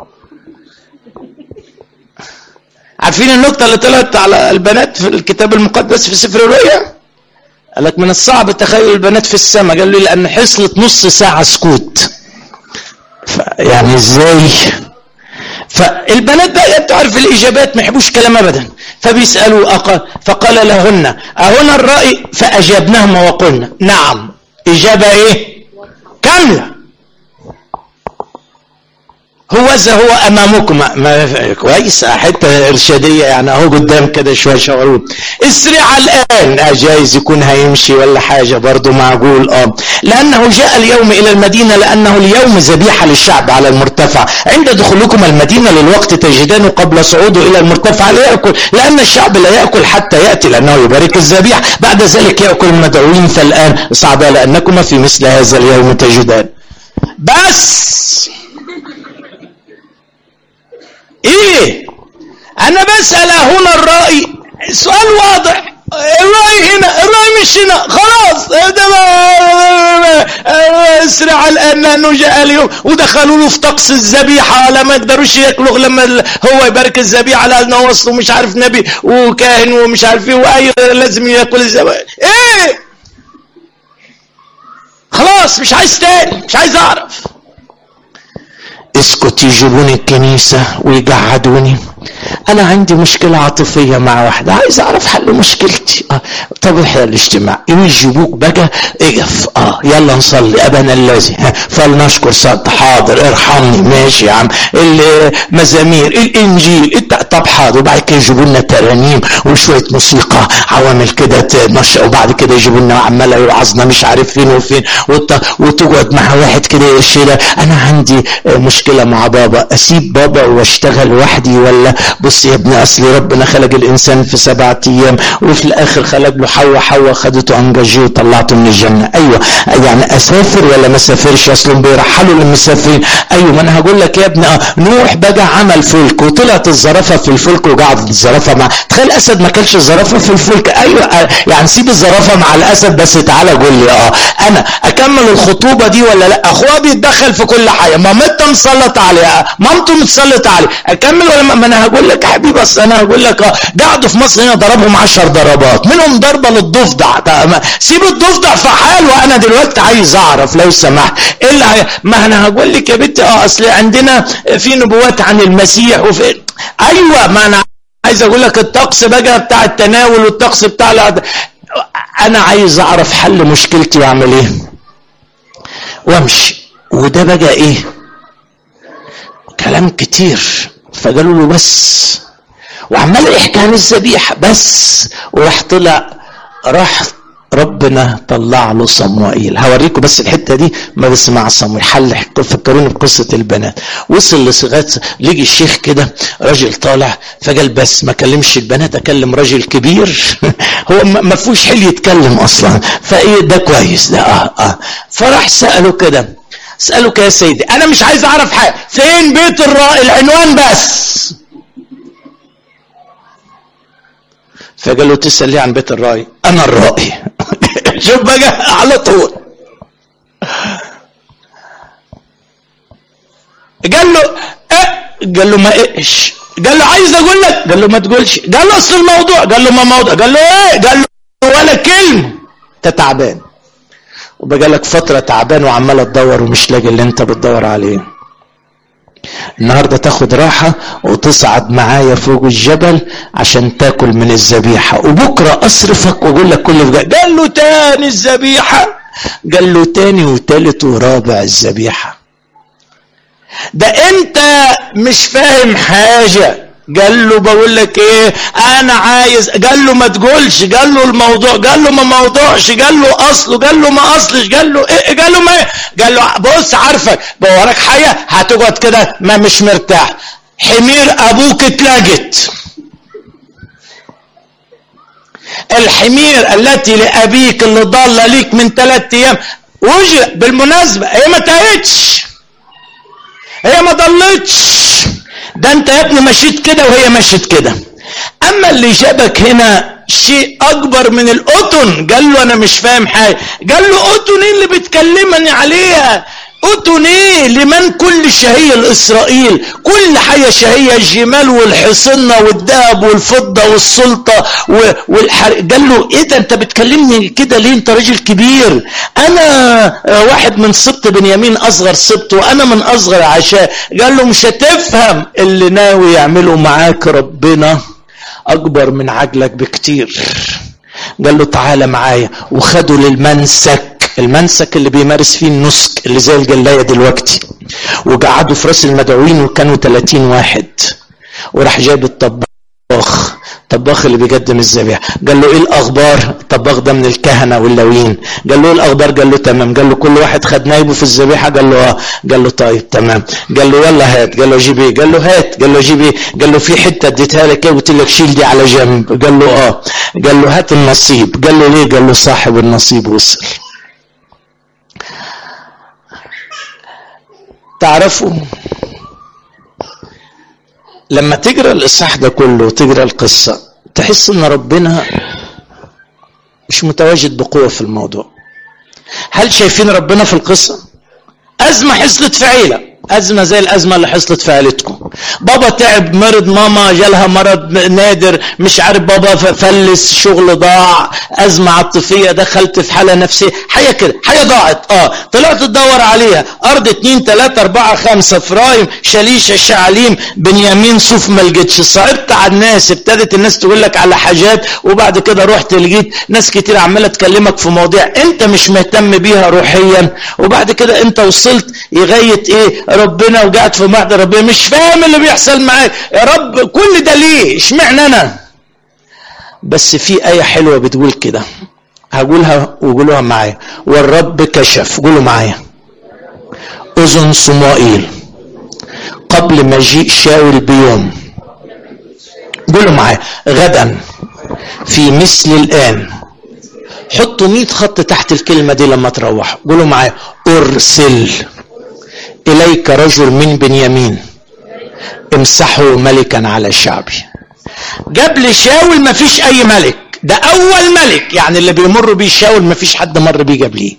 عارفين النكته اللي طلعت على البنات في الكتاب المقدس في سفر الرؤيا قال لك من الصعب تخيل البنات في السماء قال لي لان حصلت نص ساعه سكوت يعني ازاي فالبنات بقى تعرف الاجابات ما يحبوش كلام ابدا فبيسالوا أقل فقال لهن اهنا الراي فاجبناهما وقلنا نعم اجابه ايه كامله هوذا هو امامكم ما ما كويس حته ارشاديه يعني اهو قدام كده شويه شغلون اسرع الان آه جايز يكون هيمشي ولا حاجه برضه معقول اه لانه جاء اليوم الى المدينه لانه اليوم ذبيحه للشعب على المرتفع عند دخولكم المدينه للوقت تجدان قبل صعوده الى المرتفع لا ياكل لان الشعب لا ياكل حتى ياتي لانه يبارك الذبيحه بعد ذلك ياكل المدعوين فالان صعب لانكما في مثل هذا اليوم تجدان بس ايه انا بسأل هنا الرأي سؤال واضح الرأي هنا الرأي مش هنا خلاص ده اسرع الان لانه جاء اليوم ودخلوا له في طقس الذبيحه لا ما يقدروش ياكلوا لما هو يبارك الذبيحه لانه وصله مش عارف نبي وكاهن ومش عارف ايه واي لازم ياكل الذبيحه ايه خلاص مش عايز تاني مش عايز اعرف اسكت يجيبوني الكنيسة ويقعدوني أنا عندي مشكلة عاطفية مع واحدة عايز أعرف حل مشكلتي آه. طب إحنا الاجتماع يجيبوك بقى اقف اه يلا نصلي أبانا الذي فلنشكر صد حاضر ارحمني ماشي يا عم المزامير الإنجيل طب حاضر وبعد كده يجيبوا لنا ترانيم وشوية موسيقى عوامل كده تنشأ وبعد كده يجيبوا لنا عمالة يوعظنا مش عارف فين وفين وتقعد مع واحد كده يشيل أنا عندي مشكلة مع بابا أسيب بابا واشتغل وحدي ولا بص يا ابني اصل ربنا خلق الانسان في سبعة ايام وفي الاخر خلق له حواء حواء خدته انجاجيه وطلعته من الجنه ايوه يعني اسافر ولا ما اسافرش اصلا بيرحلوا للمسافرين ايوه ما انا هقول لك يا ابني اه نوح بقى عمل فلك وطلعت الزرافه في الفلك وقعدت الزرافه مع تخيل الاسد ما كانش الزرافه في الفلك ايوه آه يعني سيب الزرافه مع الاسد بس تعالى قول لي اه انا اكمل الخطوبه دي ولا لا اخوها بيتدخل في كل حاجه مامتها مسلط عليها مامته متسلط عليه اكمل ولا ما انا هقول لك يا حبيبي بس انا هقول لك اه قعدوا في مصر هنا ضربهم 10 ضربات منهم ضربه للضفدع سيب الضفدع في حاله انا دلوقتي عايز اعرف لو سمحت ايه اللي ما انا هقول لك يا بنتي اه اصل عندنا في نبوات عن المسيح وفي ايوه ما انا عايز اقول لك الطقس بقى بتاع التناول والطقس بتاع العد... انا عايز اعرف حل مشكلتي واعمل ايه وامشي وده بقى ايه كلام كتير فقالوا له بس وعمال يحكي عن الذبيحة بس وراح طلع راح ربنا طلع له صموئيل هوريكم بس الحته دي ما بس مع صموئيل حل فكروني بقصه البنات وصل لصيغات لقي الشيخ كده راجل طالع فقال بس ما كلمش البنات اكلم راجل كبير هو ما فيهوش حل يتكلم اصلا فايه ده كويس ده اه اه فراح ساله كده اسالك يا سيدي انا مش عايز اعرف حاجه فين بيت الرائي العنوان بس فقال له تسال ليه عن بيت الرائي انا الرائي شوف بقى على طول قال له إيه؟ قال له ما ايش قال له عايز اقول لك قال له ما تقولش قال له اصل الموضوع قال له ما موضوع قال له ايه قال له ولا كلمه انت تعبان وبقى لك فترة تعبان وعمال تدور ومش لاقي اللي انت بتدور عليه النهارده تاخد راحة وتصعد معايا فوق الجبل عشان تاكل من الذبيحة وبكرة اصرفك واقول لك كل فجأة. قال له تاني الذبيحة قال له تاني وتالت ورابع الذبيحة ده انت مش فاهم حاجة قال له بقول لك ايه انا عايز قال له ما تقولش قال له الموضوع قال له ما موضوعش قال له اصله قال له ما اصلش قال له ايه قال له ما إيه؟ قال له بص عارفك بوريك حاجه هتقعد كده ما مش مرتاح حمير ابوك اتلجت الحمير التي لابيك اللي ضاله ليك من ثلاث ايام وجه بالمناسبه هي ما تاهتش هي ما ضلتش ده انت يا ابني مشيت كده وهي مشيت كده اما اللي جابك هنا شيء اكبر من القطن قال له انا مش فاهم حاجه قال له قطن ايه اللي بتكلمني عليها قطن ايه لمن كل شهية لاسرائيل كل حاجة شهية الجمال والحصنة والذهب والفضة والسلطة والحرق قال له ايه ده انت بتكلمني كده ليه انت راجل كبير انا واحد من سبط بنيامين اصغر سبط وانا من اصغر عشاء قال له مش هتفهم اللي ناوي يعمله معاك ربنا اكبر من عجلك بكتير قال له تعالى معايا وخدوا للمنسك المنسك اللي بيمارس فيه النسك اللي زي الجلاية دلوقتي وقعدوا في راس المدعوين وكانوا 30 واحد وراح جايب الطباخ الطباخ اللي بيقدم الذبيحه قال له ايه الاخبار الطباخ ده من الكهنه واللاويين قال له ايه الاخبار قال له تمام قال له كل واحد خد نايبه في الذبيحه قال له اه قال له طيب تمام قال له يلا هات قال له جيب ايه قال له هات قال له جيب ايه قال له في حته اديتها لك ايه قلت لك شيل دي على جنب قال له اه قال له هات النصيب قال له ليه قال له صاحب النصيب وصل تعرفوا لما تقرا الاصحاح ده كله وتقرا القصه تحس ان ربنا مش متواجد بقوه في الموضوع هل شايفين ربنا في القصه ازمه حصلت في عيله أزمة زي الأزمة اللي حصلت في عيلتكم بابا تعب مرض ماما جالها مرض نادر مش عارف بابا فلس شغل ضاع أزمة عاطفية دخلت في حالة نفسية حاجة كده حاجة ضاعت اه طلعت تدور عليها أرض اتنين تلاتة أربعة خمسة فرايم شليشة شعليم بنيامين صوف ما لقيتش صعبت على الناس ابتدت الناس تقول لك على حاجات وبعد كده رحت لقيت ناس كتير عمالة تكلمك في مواضيع انت مش مهتم بيها روحيا وبعد كده انت وصلت لغاية ايه ربنا وقعت في محضر ربنا مش فاهم اللي بيحصل معاك يا رب كل ده ليه اشمعنى انا بس في آية حلوة بتقول كده هقولها وقولوها معايا والرب كشف قولوا معايا أذن صموئيل قبل مجيء شاول بيوم قولوا معايا غدا في مثل الآن حطوا 100 خط تحت الكلمة دي لما تروحوا قولوا معايا أرسل إليك رجل من بنيامين امسحه ملكا على شعبي قبل شاول ما فيش أي ملك ده أول ملك يعني اللي بيمر بيه شاول ما فيش حد مر بيه قبليه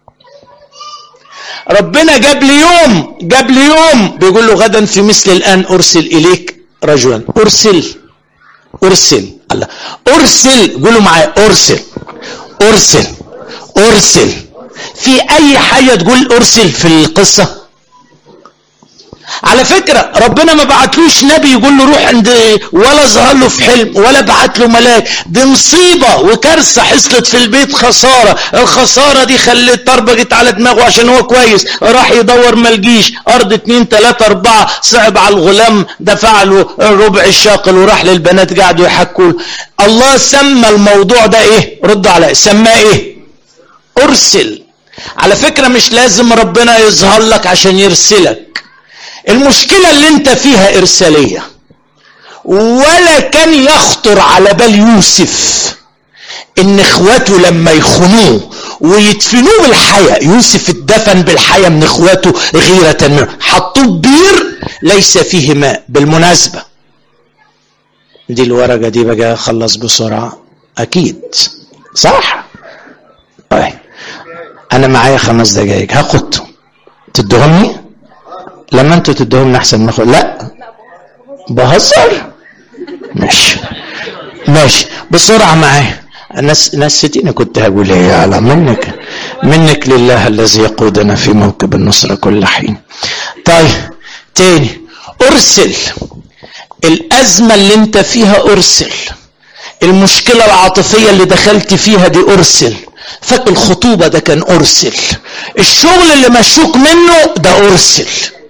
ربنا جاب لي يوم جاب لي يوم بيقول له غدا في مثل الآن أرسل إليك رجلا أرسل أرسل الله أرسل قولوا معايا أرسل أرسل أرسل في أي حاجة تقول أرسل في القصة على فكرة ربنا ما بعتلوش نبي يقول له روح عند ولا ظهر له في حلم ولا بعت له ملاك دي مصيبة وكارثة حصلت في البيت خسارة الخسارة دي خلت طربقت على دماغه عشان هو كويس راح يدور ملجيش ارض اتنين تلاتة اربعة صعب على الغلام دفع له الربع الشاقل وراح للبنات قعدوا يحكوا الله سمى الموضوع ده ايه ردوا على سماه ايه ارسل على فكرة مش لازم ربنا يظهر لك عشان يرسلك المشكلة اللي انت فيها ارسالية ولا كان يخطر على بال يوسف ان اخواته لما يخونوه ويدفنوه بالحياة يوسف اتدفن بالحياة من اخواته غيرة منه حطوه بير ليس فيه ماء بالمناسبة دي الورقة دي بقى خلص بسرعة اكيد صح طيب انا معايا خمس دقايق هاخد تدهمني لما انتوا تدوهم احسن ما اخد لا بهزر ماشي ماشي بسرعه معايا الناس نسيتيني كنت هقول ايه على منك منك لله الذي يقودنا في موكب النصرة كل حين طيب تاني ارسل الازمة اللي انت فيها ارسل المشكلة العاطفية اللي دخلت فيها دي ارسل فك الخطوبة ده كان ارسل الشغل اللي مشوك منه ده ارسل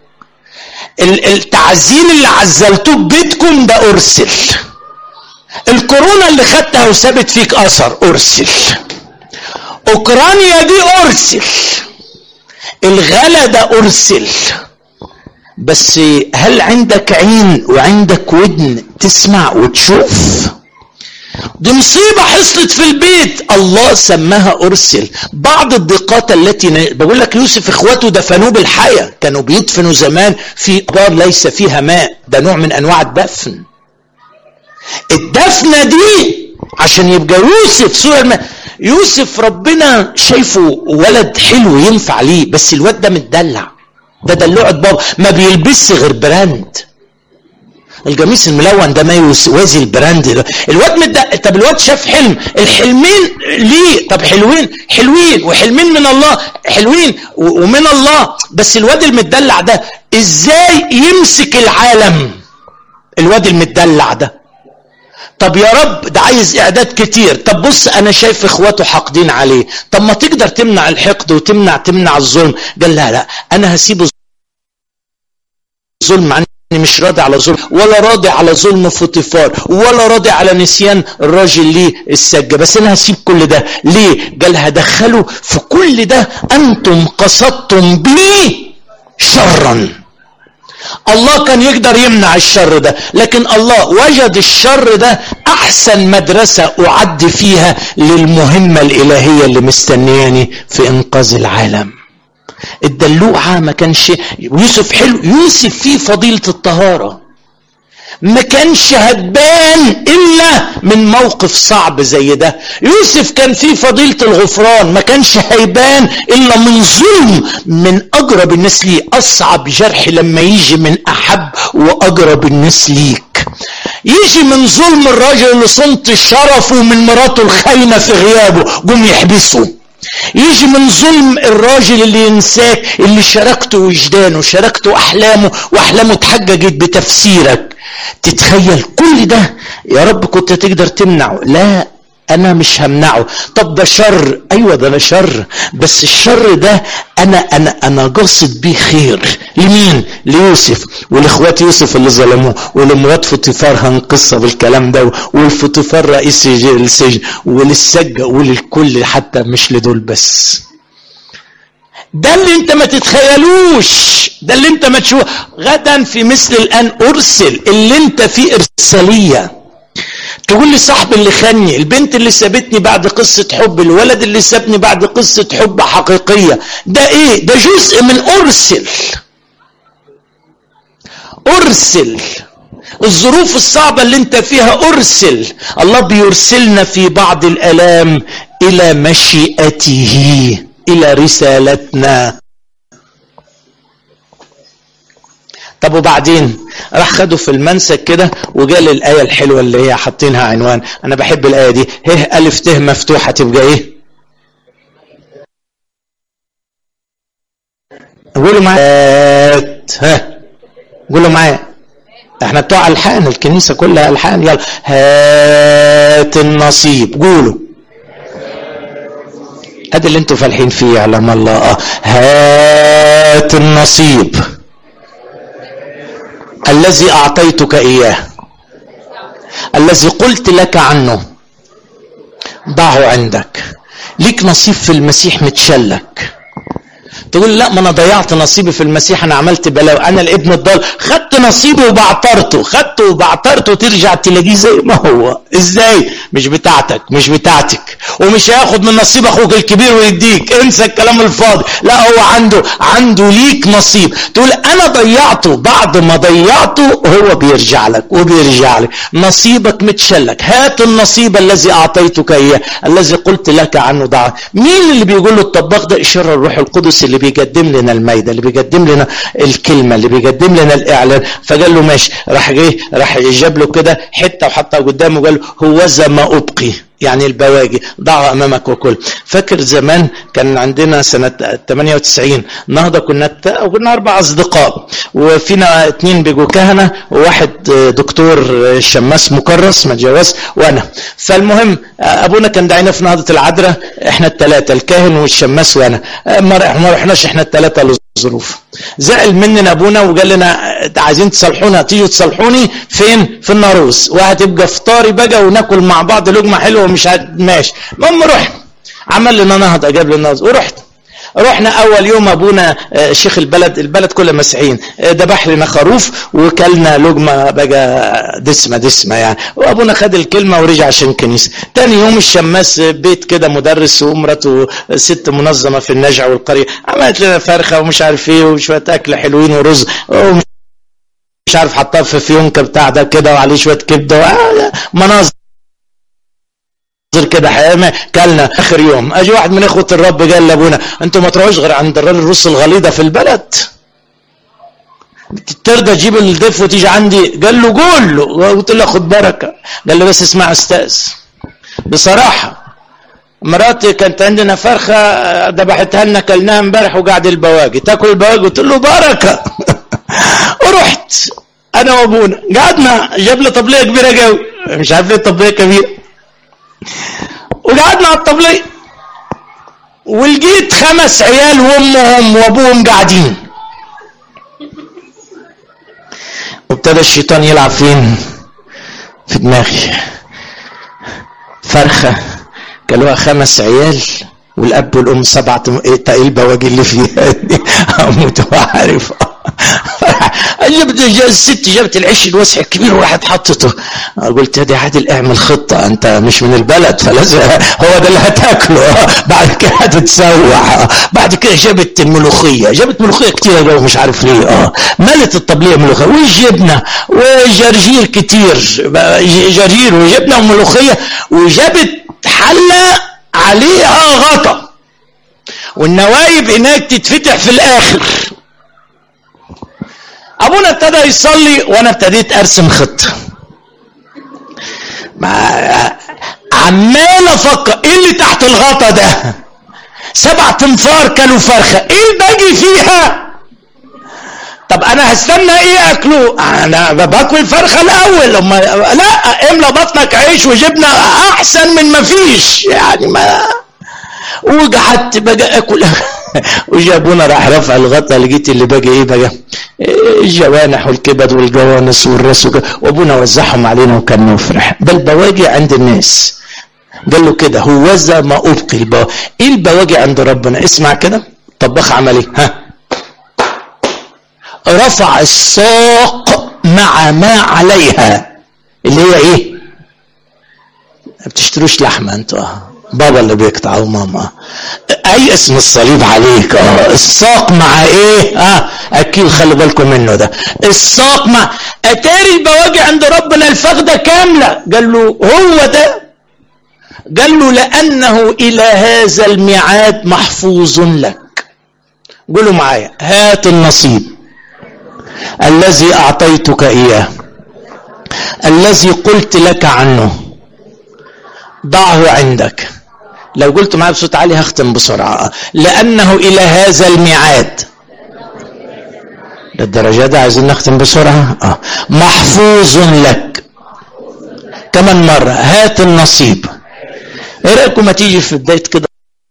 التعزين اللي عزلتوه ببيتكم ده ارسل الكورونا اللي خدتها وسابت فيك اثر ارسل اوكرانيا دي ارسل الغلا ده ارسل بس هل عندك عين وعندك ودن تسمع وتشوف دي مصيبة حصلت في البيت الله سماها أرسل بعض الضيقات التي ن... بقول لك يوسف إخواته دفنوه بالحياة كانوا بيدفنوا زمان في أبار ليس فيها ماء ده نوع من أنواع الدفن الدفنة دي عشان يبقى يوسف سوى الماء يوسف ربنا شايفه ولد حلو ينفع ليه بس الواد ده متدلع ده دلوعة بابا ما بيلبسش غير براند القميص الملون ده ما يوازي البراند ده الواد مد... طب الواد شاف حلم الحلمين ليه طب حلوين حلوين وحلمين من الله حلوين و... ومن الله بس الواد المدلع ده ازاي يمسك العالم الواد المدلع ده طب يا رب ده عايز اعداد كتير طب بص انا شايف اخواته حاقدين عليه طب ما تقدر تمنع الحقد وتمنع تمنع الظلم قال لا لا انا هسيبه ظلم عني مش راضي على ظلم ولا راضي على ظلم فوتيفار ولا راضي على نسيان الراجل ليه السجة بس انا هسيب كل ده ليه قال هدخله في كل ده انتم قصدتم بي شرا الله كان يقدر يمنع الشر ده لكن الله وجد الشر ده احسن مدرسة اعد فيها للمهمة الالهية اللي مستنياني في انقاذ العالم الدلوعة ما كانش يوسف حلو يوسف فيه فضيلة الطهارة ما كانش هتبان الا من موقف صعب زي ده يوسف كان فيه فضيلة الغفران ما كانش هيبان الا من ظلم من اقرب الناس ليه اصعب جرح لما يجي من احب واقرب الناس ليك يجي من ظلم الراجل اللي صنت شرفه من مراته الخاينة في غيابه قوم يحبسه يجي من ظلم الراجل اللي ينساك اللي شاركته وجدانه شاركته احلامه واحلامه اتحججت بتفسيرك تتخيل كل ده يا رب كنت تقدر تمنعه لا انا مش همنعه طب ده شر ايوه ده انا شر بس الشر ده انا انا انا قاصد بيه خير لمين ليوسف ولاخوات يوسف اللي ظلموه ولمرات فوتيفار هنقصه بالكلام ده والفوتيفار رئيس السجن وللسجة وللكل حتى مش لدول بس ده اللي انت ما تتخيلوش ده اللي انت ما تشوف غدا في مثل الان ارسل اللي انت فيه ارساليه تقول لي صاحبي اللي خاني البنت اللي سابتني بعد قصة حب الولد اللي سابني بعد قصة حب حقيقية ده ايه ده جزء من ارسل ارسل الظروف الصعبة اللي انت فيها ارسل الله بيرسلنا في بعض الالام الى مشيئته الى رسالتنا طب وبعدين راح خده في المنسك كده وجال الآية الحلوة اللي هي حاطينها عنوان أنا بحب الآية دي هه ألف ته مفتوحة تبقى إيه؟ قولوا معايا ها قولوا معايا احنا بتوع ألحان الكنيسة كلها ألحان يلا هات النصيب قولوا ادي اللي انتوا فالحين فيه يعلم الله اه هات النصيب الذي اعطيتك اياه الذي قلت لك عنه ضعه عندك ليك نصيب في المسيح متشلك تقول لا ما انا ضيعت نصيبي في المسيح انا عملت بلاوي انا الابن الضال خدت نصيبي وبعترته خدته وبعترته وترجع تلاقيه زي ما هو ازاي مش بتاعتك مش بتاعتك ومش هياخد من نصيب اخوك الكبير ويديك انسى الكلام الفاضي لا هو عنده عنده ليك نصيب تقول انا ضيعته بعد ما ضيعته هو بيرجع لك وبيرجع لك نصيبك متشلك هات النصيب الذي اعطيتك اياه الذي قلت لك عنه ضع مين اللي بيقول له الطباخ ده اشاره الروح القدس اللي بيقدم لنا المايده اللي بيقدم لنا الكلمه اللي بيقدم لنا الاعلان فقال له ماشي راح جه راح جاب له كده حته وحطها قدامه وقال له هوذا ما ابقي يعني البواجي ضعها امامك وكل فاكر زمان كان عندنا سنه 98 نهضه كنا كنا اربع اصدقاء وفينا اثنين بيجوا كهنه وواحد دكتور شماس مكرس ما اتجوز وانا فالمهم ابونا كان دعينا في نهضه العذراء احنا الثلاثه الكاهن والشماس وانا ما رحناش احنا الثلاثه ظروف زعل مننا ابونا وقال لنا عايزين تصلحونا تيجوا تصلحوني فين في الناروس وهتبقى فطاري بقى وناكل مع بعض لقمه حلوه ومش ماشي المهم رحنا عمل لنا نهضه جاب لنا ورحت رحنا اول يوم ابونا شيخ البلد البلد كلها مسيحيين ذبح لنا خروف وكلنا لقمه بقى دسمه دسمه يعني وابونا خد الكلمه ورجع عشان الكنيسه تاني يوم الشماس بيت كده مدرس ومراته ست منظمه في النجع والقريه عملت لنا فرخه ومش عارف ايه وشويه اكل حلوين ورز ومش مش عارف حطها في فيونكه بتاع ده كده وعليه شويه كبده مناظر كده حيامة كلنا اخر يوم اجي واحد من اخوة الرب قال لابونا انتوا ما تروحوش غير عند الراجل الروس الغليظة في البلد ترضى تجيب الضيف وتيجي عندي قال له قول له قلت له خد بركة قال له بس اسمع استاذ بصراحة مراتي كانت عندنا فرخة ذبحتها لنا كلناها امبارح وقعد البواقي تاكل البواقي قلت له بركة ورحت انا وابونا قعدنا جاب لي طبلية كبيرة قوي مش عارف ليه طبلية كبيرة وقعدنا على الطبلية ولقيت خمس عيال وامهم وابوهم قاعدين ابتدى الشيطان يلعب فين في دماغي فرخة كلوها خمس عيال والاب والام سبعة ايه البواجي اللي فيها دي اموت وعارف جبت الست جابت العيش الوسع الكبير وراحت حطته قلت يا دي عادل اعمل خطه انت مش من البلد فلازم هو ده اللي هتاكله بعد كده هتتسوح بعد كده جابت الملوخيه جابت ملوخيه كتير جو مش عارف ليه اه ملت الطبليه ملوخيه والجبنه وجرجير كتير جرجير وجبنه وملوخيه وجابت حله عليها غطا والنوايب هناك تتفتح في الاخر ابونا ابتدى يصلي وانا ابتديت ارسم خطه عمال افكر ايه اللي تحت الغطا ده سبع تنفار كانوا فرخه ايه الباقي فيها طب انا هستنى ايه اكله انا باكل الفرخه الاول أما لا املى بطنك عيش وجبنه احسن من ما فيش يعني ما وقعدت بقى اكل وجابونا راح رفع الغطا لقيت اللي باقي ايه بقى الجوانح والكبد والجوانس والراس وابونا وزعهم علينا وكان مفرح ده البواجي عند الناس قال له كده هوذا ما ابقي البواجي ايه البواجي عند ربنا اسمع كده طبخ عمل ايه ها رفع الساق مع ما عليها اللي هي ايه ما بتشتروش لحمه انتوا بابا اللي بيقطع وماما اي اسم الصليب عليك اه الساق مع ايه اه اكيد خلي بالكم منه ده الساق مع اتاري البواجي عند ربنا الفخده كامله قال له هو ده قال له لانه الى هذا الميعاد محفوظ لك قولوا معايا هات النصيب الذي اعطيتك اياه الذي قلت لك عنه ضعه عندك لو قلت معايا بصوت عالي هختم بسرعة لأنه إلى هذا الميعاد للدرجة دي عايزين نختم بسرعة آه. محفوظ لك كمان مرة هات النصيب ايه رأيكم ما تيجي في بداية كده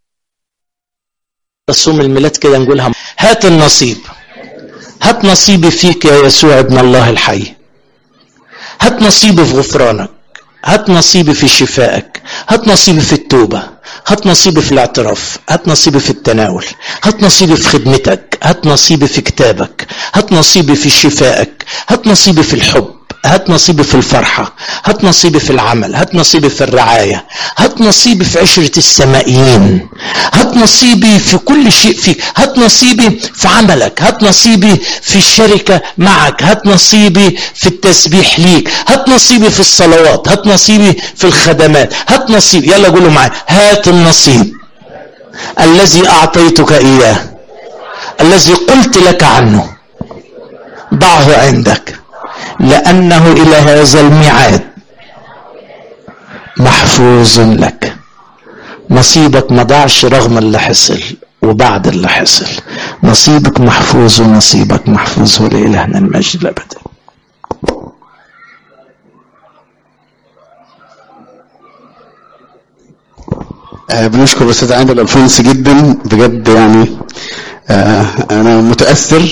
تصوم الميلاد كده نقولها هات النصيب هات نصيبي فيك يا يسوع ابن الله الحي هات نصيبي في غفرانك هات نصيبي في شفائك هات نصيبي في التوبة هات نصيبي في الاعتراف هات نصيبي في التناول هات نصيبي في خدمتك هات نصيبي في كتابك هات نصيبي في شفائك هات نصيبي في الحب هات نصيبي في الفرحة هات نصيبي في العمل هات نصيبي في الرعاية هات نصيبي في عشرة السمائيين هات نصيبي في كل شيء فيك هات نصيبي في عملك هات نصيبي في الشركة معك هات نصيبي في التسبيح ليك هات نصيبي في الصلوات هات نصيبي في الخدمات هات نصيبي يلا قولوا معايا هات النصيب الذي أعطيتك إياه الذي قلت لك عنه ضعه عندك لأنه إلى هذا الميعاد محفوظ لك نصيبك ما ضاعش رغم اللي حصل وبعد اللي حصل نصيبك محفوظ ونصيبك محفوظ ولإلهنا المجد الأبدي آه بنشكر الاستاذ عادل الفونسي جدا بجد يعني آه انا متاثر